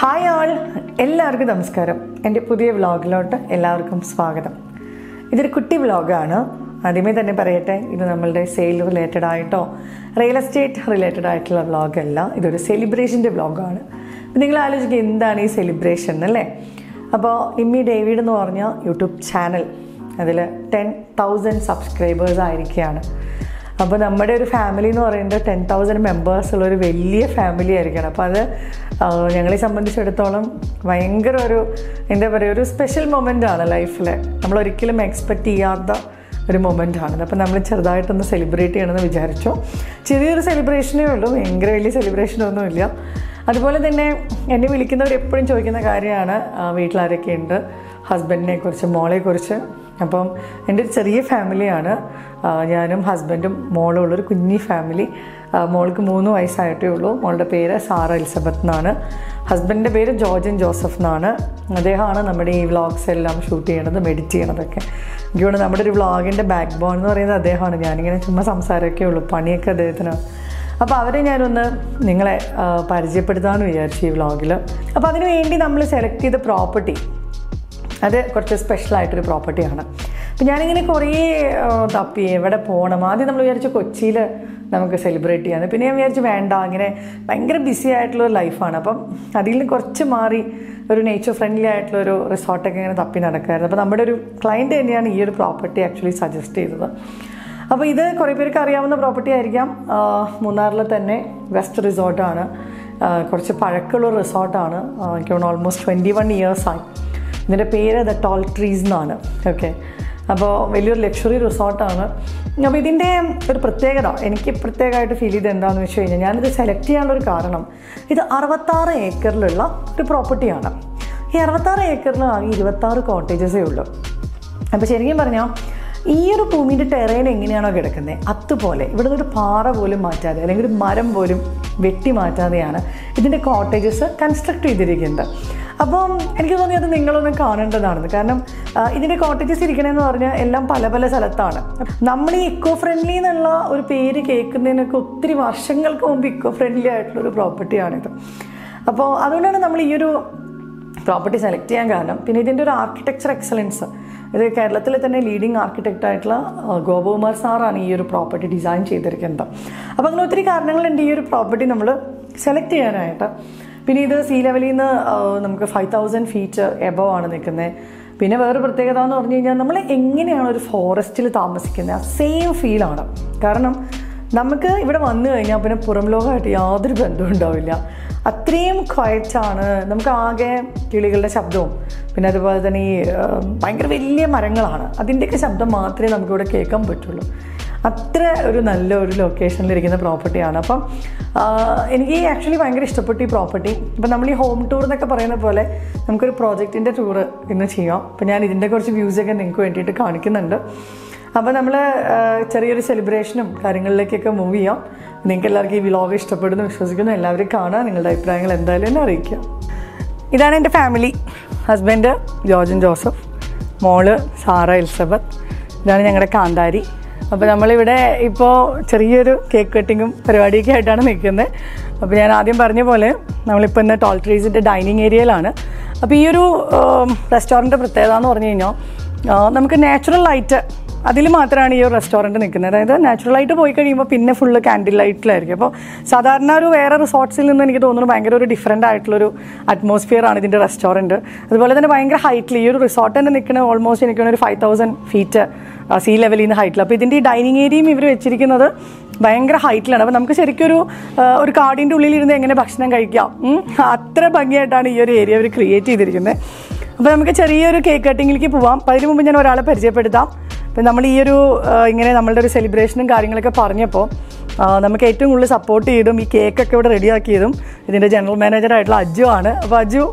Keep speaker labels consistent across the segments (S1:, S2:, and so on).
S1: Hi ആൾ എല്ലാവർക്കും നമസ്കാരം എൻ്റെ പുതിയ വ്ളോഗിലോട്ട് എല്ലാവർക്കും സ്വാഗതം ഇതൊരു കുട്ടി വ്ളോഗാണ് ആദ്യമേ തന്നെ പറയട്ടെ ഇത് നമ്മളുടെ സെയിൽ റിലേറ്റഡ് ആയിട്ടോ റിയൽ എസ്റ്റേറ്റ് റിലേറ്റഡ് ആയിട്ടുള്ള വ്ളോഗല്ല ഇതൊരു സെലിബ്രേഷൻ്റെ വ്ളോഗാണ് നിങ്ങൾ ആലോചിക്കുക എന്താണ് ഈ സെലിബ്രേഷൻ അല്ലേ അപ്പോൾ നിമ്മി ഡേവിഡ് എന്ന് പറഞ്ഞ യൂട്യൂബ് ചാനൽ അതിൽ ടെൻ തൗസൻഡ് സബ്സ്ക്രൈബേഴ്സ് ആയിരിക്കുകയാണ് അപ്പോൾ നമ്മുടെ ഒരു ഫാമിലി എന്ന് പറയുന്നത് ടെൻ തൗസൻഡ് മെമ്പേഴ്സ് ഉള്ള ഒരു വലിയ ഫാമിലി ആയിരിക്കണം അപ്പോൾ അത് ആ, ഞങ്ങളെ സംബന്ധിച്ചിടത്തോളം ഭയങ്കര ഒരു എന്താ പറയുക ഒരു സ്പെഷ്യൽ മൊമെൻ്റ് ആണ് ലൈഫിൽ നമ്മൾ ഒരിക്കലും എക്സ്പെക്റ്റ് ചെയ്യാത്ത ഒരു മൊമെൻ്റ് ആണ് അപ്പോൾ നമ്മൾ ചെറുതായിട്ടൊന്ന് സെലിബ്രേറ്റ് ചെയ്യണമെന്ന് വിചാരിച്ചു ചെറിയൊരു സെലിബ്രേഷനേ ഉള്ളൂ ഭയങ്കര വലിയ സെലിബ്രേഷനൊന്നുമില്ല അതുപോലെ തന്നെ എന്നെ വിളിക്കുന്നവർ എപ്പോഴും ചോദിക്കുന്ന കാര്യമാണ് ആ, വീട്ടിലാരൊക്കെയുണ്ട് ഹസ്ബൻഡിനെ കുറിച്ച് മോളെക്കുറിച്ച് അപ്പം എൻ്റെ ഒരു ചെറിയ ഫാമിലിയാണ് ആ, ഞാനും ഹസ്ബൻഡും മോളും ഉള്ളൊരു കുഞ്ഞി ഫാമിലി ആ, മോൾക്ക് മൂന്ന് വയസ്സായിട്ടേ ഉള്ളൂ മോളുടെ പേര് സാറ എലിസബത്ത് എന്നാണ് ഹസ്ബൻഡിൻ്റെ പേര് ജോർജൻ ജോസഫ് എന്നാണ് അദ്ദേഹമാണ് നമ്മുടെ ഈ വ്ളോഗ്സ് എല്ലാം ഷൂട്ട് ചെയ്യണതും എഡിറ്റ് ചെയ്യണതൊക്കെ എനിക്ക് തോന്നുന്നു നമ്മുടെ ഒരു വ്ളോഗിൻ്റെ ബാക്ക് ബോൺ എന്ന് പറയുന്നത് അദ്ദേഹമാണ് ഞാനിങ്ങനെ ചുമ്മാ സംസാരമൊക്കെ ഉള്ളൂ പണിയൊക്കെ അദ്ദേഹത്തിനാണ് അപ്പോൾ അവരെ ഞാനൊന്ന് നിങ്ങളെ ആ, പരിചയപ്പെടുത്താമെന്ന് വിചാരിച്ചു ഈ വ്ളോഗിൽ അപ്പോൾ അതിനു വേണ്ടി നമ്മൾ സെലക്ട് ചെയ്ത പ്രോപ്പർട്ടി അത് കുറച്ച് സ്പെഷ്യലായിട്ടൊരു പ്രോപ്പർട്ടിയാണ് അപ്പം ഞാനിങ്ങനെ കുറേ ആ, തപ്പി എവിടെ പോകണം ആദ്യം നമ്മൾ വിചാരിച്ചു കൊച്ചിയിൽ നമുക്ക് സെലിബ്രേറ്റ് ചെയ്യാൻ പിന്നെ ഞാൻ വിചാരിച്ചു വേണ്ട ഇങ്ങനെ ഭയങ്കര ബിസി ആയിട്ടുള്ള ഒരു ലൈഫാണ് അപ്പം അതിൽ നിന്ന് കുറച്ച് മാറി ഒരു നേച്ചർ ഫ്രണ്ട്ലി ആയിട്ടുള്ള ഒരു റിസോർട്ടൊക്കെ ഇങ്ങനെ തപ്പി നടക്കായിരുന്നു അപ്പോൾ നമ്മുടെ ഒരു ക്ലയൻറ്റ് തന്നെയാണ് ഈ ഒരു പ്രോപ്പർട്ടി ആക്ച്വലി സജസ്റ്റ് ചെയ്തത് അപ്പോൾ ഇത് കുറേ പേർക്ക് അറിയാവുന്ന പ്രോപ്പർട്ടി ആയിരിക്കാം ആ, മൂന്നാറിലെ തന്നെ വെസ്റ്റ് റിസോർട്ടാണ് ആ, കുറച്ച് പഴക്കമുള്ള റിസോർട്ടാണ് എനിക്ക് തോന്നുന്നു ഓൾമോസ്റ്റ് ട്വൻറ്റി വൺ ഇയേഴ്സായി ഇതിൻ്റെ പേര് ദ ടോൾ ട്രീസ് എന്നാണ് ഓക്കെ അപ്പോൾ വലിയൊരു ലക്ഷറി റിസോർട്ടാണ് അപ്പോൾ ഇതിൻ്റെ ഒരു പ്രത്യേകത എനിക്ക് പ്രത്യേകമായിട്ട് ഫീൽ ചെയ്ത് എന്താണെന്ന് വെച്ച് കഴിഞ്ഞാൽ ഞാനിത് സെലക്ട് ചെയ്യാനുള്ളൊരു കാരണം ഇത് അറുപത്താറ് ഏക്കറിലുള്ള ഒരു പ്രോപ്പർട്ടിയാണ് ഈ അറുപത്താറ് ഏക്കറിൽ ആകെ ഇരുപത്താറ് കോട്ടേജസേ ഉള്ളൂ അപ്പോൾ ശരിക്കും പറഞ്ഞാൽ ഈ ഒരു ഭൂമിൻ്റെ ടെറേൻ എങ്ങനെയാണോ കിടക്കുന്നത് അതുപോലെ ഇവിടുന്ന് ഒരു പാറ പോലും മാറ്റാതെ അല്ലെങ്കിൽ ഒരു മരം പോലും വെട്ടി മാറ്റാതെയാണ് ഇതിൻ്റെ കോട്ടേജസ് കൺസ്ട്രക്ട് ചെയ്തിരിക്കുന്നത് അപ്പം എനിക്ക് തോന്നി അത് നിങ്ങളൊന്ന് കാണേണ്ടതാണെന്ന് കാരണം ആ, ഇതിൻ്റെ കോട്ടേജസ് ഇരിക്കണമെന്ന് പറഞ്ഞാൽ എല്ലാം പല പല സ്ഥലത്താണ് നമ്മൾ ഈ ഇക്കോ ഫ്രണ്ട്ലി എന്നുള്ള ഒരു പേര് കേൾക്കുന്നതിനൊക്കെ ഒത്തിരി വർഷങ്ങൾക്ക് മുമ്പ് ഇക്കോ ഫ്രണ്ട്ലി ആയിട്ടുള്ള ഒരു പ്രോപ്പർട്ടിയാണിത് അപ്പോൾ അതുകൊണ്ടാണ് നമ്മൾ ഈ ഒരു പ്രോപ്പർട്ടി സെലക്ട് ചെയ്യാൻ കാരണം പിന്നെ ഇതിൻ്റെ ഒരു ആർക്കിടെക്ചർ എക്സലൻസ് ഇത് കേരളത്തിലെ തന്നെ ലീഡിങ് ആർക്കിടെക്റ്റ് ആയിട്ടുള്ള ആ, ഗോപകുമാർ സാറാണ് ഈ ഒരു പ്രോപ്പർട്ടി ഡിസൈൻ ചെയ്തിരിക്കുന്നത് അപ്പോൾ അങ്ങനെ ഒത്തിരി കാരണങ്ങളുണ്ട് ഈ ഒരു പ്രോപ്പർട്ടി നമ്മൾ സെലക്ട് ചെയ്യാനായിട്ട് പിന്നെ ഇത് സീ ലെവലിൽ നിന്ന് ആ, നമുക്ക് ഫൈവ് തൗസൻഡ് ഫീറ്റ് എബവ് ആണ് നിൽക്കുന്നത് പിന്നെ വേറെ പ്രത്യേകത എന്ന് പറഞ്ഞു കഴിഞ്ഞാൽ നമ്മൾ എങ്ങനെയാണ് ഒരു ഫോറസ്റ്റിൽ താമസിക്കുന്നത് ആ സെയിം ഫീലാണ് കാരണം നമുക്ക് ഇവിടെ വന്നു കഴിഞ്ഞാൽ പിന്നെ പുറം ലോകമായിട്ട് യാതൊരു ബന്ധവും ഉണ്ടാവില്ല അത്രയും ക്വയറ്റാണ് നമുക്ക് ആകെ കിളികളുടെ ശബ്ദവും പിന്നെ അതുപോലെ തന്നെ ഈ ആ, ഭയങ്കര വലിയ മരങ്ങളാണ് അതിൻ്റെയൊക്കെ ശബ്ദം മാത്രമേ നമുക്കിവിടെ കേൾക്കാൻ പറ്റുള്ളൂ അത്ര ഒരു നല്ല ഒരു ലൊക്കേഷനിലിരിക്കുന്ന പ്രോപ്പർട്ടിയാണ് അപ്പം ആ, എനിക്ക് ആക്ച്വലി ഭയങ്കര ഇഷ്ടപ്പെട്ടു ഈ പ്രോപ്പർട്ടി ഇപ്പം നമ്മൾ ഈ ഹോം ടൂർ എന്നൊക്കെ പറയുന്ന പോലെ നമുക്കൊരു പ്രോജക്റ്റിൻ്റെ ടൂറ് ഇന്ന് ചെയ്യാം അപ്പം ഞാൻ ഇതിൻ്റെ കുറച്ച് വ്യൂസൊക്കെ നിങ്ങൾക്ക് വേണ്ടിയിട്ട് കാണിക്കുന്നുണ്ട് അപ്പോൾ നമ്മൾ ചെറിയൊരു സെലിബ്രേഷനും കാര്യങ്ങളിലേക്കൊക്കെ മൂവ് ചെയ്യാം നിങ്ങൾക്ക് എല്ലാവർക്കും ഈ വിലോഗ് ഇഷ്ടപ്പെടുന്നു വിശ്വസിക്കുന്നു എല്ലാവരും കാണാം നിങ്ങളുടെ അഭിപ്രായങ്ങൾ എന്തായാലും എന്നെ അറിയിക്കുക ഇതാണ് എൻ്റെ ഫാമിലി ഹസ്ബൻഡ് ജോർജൻ ജോസഫ് മോള് സാറ എലിസബത്ത് ഇതാണ് ഞങ്ങളുടെ കാന്താരി അപ്പോൾ നമ്മളിവിടെ ഇപ്പോൾ ചെറിയൊരു കേക്ക് കട്ടിങ്ങും പരിപാടിയൊക്കെ ആയിട്ടാണ് നിൽക്കുന്നത് അപ്പോൾ ഞാൻ ആദ്യം പറഞ്ഞ പോലെ നമ്മളിപ്പോൾ ഇന്ന് ടോൾ ട്രീസിൻ്റെ ഡൈനിങ് ഏരിയയിലാണ് അപ്പോൾ ഈ ഒരു റെസ്റ്റോറൻറ്റ് പ്രത്യേകത എന്ന് പറഞ്ഞു കഴിഞ്ഞാൽ ആ, നമുക്ക് നാച്ചുറൽ ലൈറ്റ് അതിൽ മാത്രമാണ് ഈ ഒരു റെസ്റ്റോറൻറ്റ് നിൽക്കുന്നത് അതായത് നാച്ചുറൽ ലൈറ്റ് പോയി കഴിയുമ്പോൾ പിന്നെ ഫുള്ള് ക്യാൻഡിൽ ലൈറ്റിലായിരിക്കും അപ്പോൾ സാധാരണ ഒരു വേറെ റിസോർട്ട്സിൽ നിന്ന് എനിക്ക് തോന്നുന്നു ഭയങ്കര ഒരു ഡിഫറെൻ്റ് ആയിട്ടുള്ളൊരു അറ്റ്മോസ്ഫിയർ ആണ് ഇതിൻ്റെ റെസ്റ്റോറൻറ്റ് അതുപോലെ തന്നെ ഭയങ്കര ഹൈറ്റിൽ ഈ ഒരു റിസോർട്ട് തന്നെ നിൽക്കുന്ന ഓൾമോസ്റ്റ് എനിക്ക് തോന്നുന്നു ഒരു ഫൈവ് തൗസൻഡ് ഫീറ്റ് സീ ലെവലിൽ നിന്ന് ഹൈറ്റിൽ അപ്പോൾ ഇതിൻ്റെ ഈ ഡൈനിങ് ഏരിയയും ഇവർ വെച്ചിരിക്കുന്നത് ഭയങ്കര ഹൈറ്റിലാണ് അപ്പോൾ നമുക്ക് ശരിക്കും ഒരു ആ, ഒരു കാടിൻ്റെ ഉള്ളിലിരുന്ന് എങ്ങനെ ഭക്ഷണം കഴിക്കാം ഉം. അത്ര ഭംഗിയായിട്ടാണ് ഈ ഒരു ഏരിയ അവർ ക്രിയേറ്റ് ചെയ്തിരിക്കുന്നത് അപ്പോൾ നമുക്ക് ചെറിയൊരു കേക്ക് കട്ടിങ്ങിലേക്ക് പോവാം അപ്പോൾ അതിന് മുമ്പ് ഞാൻ ഒരാളെ പരിചയപ്പെടുത്താം അപ്പം നമ്മൾ ഈ ഒരു ആ, ഇങ്ങനെ നമ്മളുടെ ഒരു സെലിബ്രേഷനും കാര്യങ്ങളൊക്കെ പറഞ്ഞപ്പോൾ ആ, നമുക്ക് ഏറ്റവും കൂടുതൽ സപ്പോർട്ട് ചെയ്തും ഈ കേക്കൊക്കെ ഇവിടെ റെഡിയാക്കിയതും ഇതിൻ്റെ ജനറൽ മാനേജർ ആയിട്ടുള്ള അജു ആണ് അപ്പോൾ അജു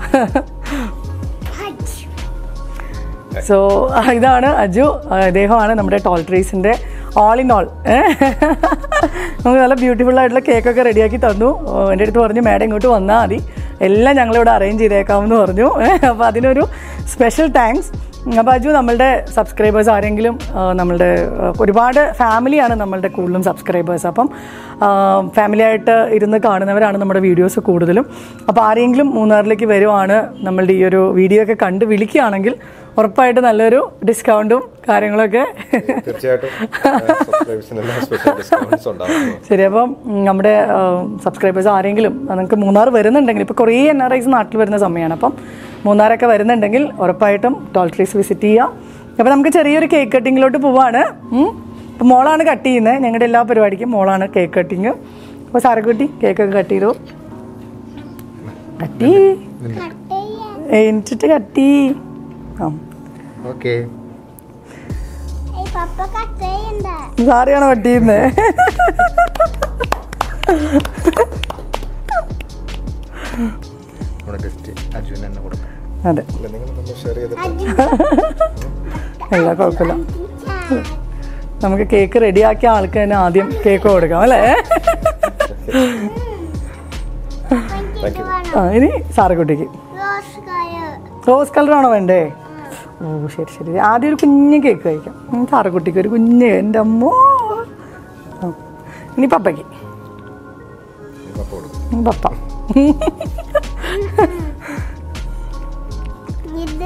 S1: സോ ഇതാണ് അജു ആ, ഇദ്ദേഹമാണ് നമ്മുടെ ടോൾ ട്രീസിൻ്റെ ഓൾ ഇൻ ഓൾ നമുക്ക് നല്ല ബ്യൂട്ടിഫുൾ ആയിട്ടുള്ള കേക്കൊക്കെ റെഡിയാക്കി തന്നു ഓ, എൻ്റെ അടുത്ത് പറഞ്ഞു മാഡം ഇങ്ങോട്ട് വന്നാൽ മതി എല്ലാം ഞങ്ങളിവിടെ അറേഞ്ച് ചെയ്തേക്കാമെന്ന് പറഞ്ഞു അപ്പോൾ അതിനൊരു സ്പെഷ്യൽ താങ്ക്സ് അപ്പോൾ അജു നമ്മളുടെ സബ്സ്ക്രൈബേഴ്സ് ആരെങ്കിലും ആ, നമ്മളുടെ ആ, ഒരുപാട് ഫാമിലിയാണ് നമ്മളുടെ കൂടുതലും സബ്സ്ക്രൈബേഴ്സ് അപ്പം ഫാമിലി ആയിട്ട് ഇരുന്ന് കാണുന്നവരാണ് നമ്മുടെ വീഡിയോസ് കൂടുതലും അപ്പോൾ ആരെങ്കിലും മൂന്നാറിലേക്ക് വരുവാണ് നമ്മളുടെ ഈ ഒരു വീഡിയോ ഒക്കെ കണ്ട് വിളിക്കുകയാണെങ്കിൽ ഉറപ്പായിട്ട് നല്ലൊരു ഡിസ്കൗണ്ടും കാര്യങ്ങളൊക്കെ
S2: തീർച്ചയായിട്ടും സബ്സ്ക്രൈബേഴ്സിനെല്ലാം സ്പെഷ്യൽ ഡിസ്കൗണ്ട്സ് ഉണ്ടാവും
S1: ശരി അപ്പം ഉം, നമ്മുടെ സബ്സ്ക്രൈബേഴ്സ് ആരെങ്കിലും ആ, നിങ്ങൾക്ക് മൂന്നാർ വരുന്നുണ്ടെങ്കിൽ ഇപ്പോൾ കുറേ എൻ ആർ ഐസ് നാട്ടിൽ വരുന്ന സമയമാണ് അപ്പം മൂന്നാറൊക്കെ വരുന്നുണ്ടെങ്കിൽ ഉറപ്പായിട്ടും ടോൾ ട്രീസ് വിസിറ്റ് ചെയ്യാം അപ്പോൾ നമുക്ക് ചെറിയൊരു കേക്ക് കട്ടിങ്ങിലോട്ട് പോവാണ് അപ്പോൾ മോളാണ് കട്ട് ചെയ്യുന്നത് ഞങ്ങളുടെ എല്ലാ പരിപാടിക്കും മോളാണ് കേക്ക് കട്ടിങ് അപ്പോൾ സാരക്കുട്ടി കേക്കൊക്കെ കട്ട് ചെയ്തു കട്ടി എന്നിട്ട് കട്ടി ആ
S2: ഓക്കെ
S3: പപ്പ കട്ട് ചെയ്യണ്ട
S1: സാറിയാണോ കട്ട് ചെയ്യുന്നത്
S2: നമ്മുടെ ഗസ്റ്റ് അർജുൻ തന്നെ കൊടുക്കാം
S1: അതെ
S2: അല്ല നിങ്ങൾ നമ്മൾ ഷെയർ ചെയ്തിട്ട്
S1: എല്ലാ കുഴപ്പമില്ല നമുക്ക് കേക്ക് റെഡിയാക്കിയ ആൾക്ക് തന്നെ ആദ്യം കേക്ക് കൊടുക്കാം അല്ലേ
S2: താങ്ക് യു
S1: ആ ഇനി സാറക്കുട്ടിക്ക്
S3: റോസ് കളർ
S1: റോസ് കളറാണോ വേണ്ടേ ഓ ശരി ശരി ആദ്യം ഒരു കുഞ്ഞ് കേക്ക് കഴിക്കാം ഉം, സാറക്കുട്ടിക്ക് ഒരു കുഞ്ഞ് എൻ്റെ അമ്മോ ആ. ഇനി പപ്പയ്ക്ക്
S2: പപ്പ കൊടുക്കും
S1: ഉം, പപ്പ
S3: ഇത്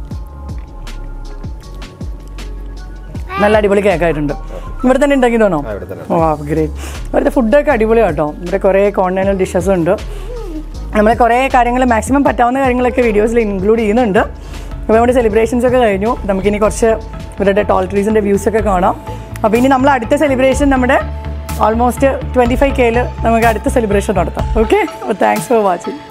S1: നല്ല അടിപൊളി കേക്കായിട്ടുണ്ട് ഇവിടെ തന്നെ ഉണ്ടാക്കി തോന്നോ
S2: ആ ഇവിടെ തന്നെ
S1: ഓ ഗ്രേറ്റ് ഇവിടുത്തെ ഫുഡൊക്കെ അടിപൊളിയാണ് കേട്ടോ ഇവിടെ കുറേ കോണ്ടിനൽ ഡിഷസ് ഉണ്ട് നമ്മൾ കുറേ കാര്യങ്ങൾ മാക്സിമം പറ്റാവുന്ന കാര്യങ്ങളൊക്കെ വീഡിയോസിൽ ഇൻക്ലൂഡ് ചെയ്യുന്നുണ്ട് അപ്പോൾ നമ്മുടെ സെലിബ്രേഷൻസ് ഒക്കെ കഴിഞ്ഞു നമുക്കിനി കുറച്ച് ഇവരുടെ ടോൾ ട്രീസിൻ്റെ വ്യൂസ് ഒക്കെ കാണാം അപ്പോൾ ഇനി നമ്മൾ അടുത്ത സെലിബ്രേഷൻ നമ്മുടെ ഓൾമോസ്റ്റ് ട്വൻറ്റി ഫൈവ് കെയിൽ നമുക്ക് അടുത്ത സെലിബ്രേഷൻ നടത്താം ഓക്കെ അപ്പോൾ താങ്ക്സ് ഫോർ വാച്ചിങ്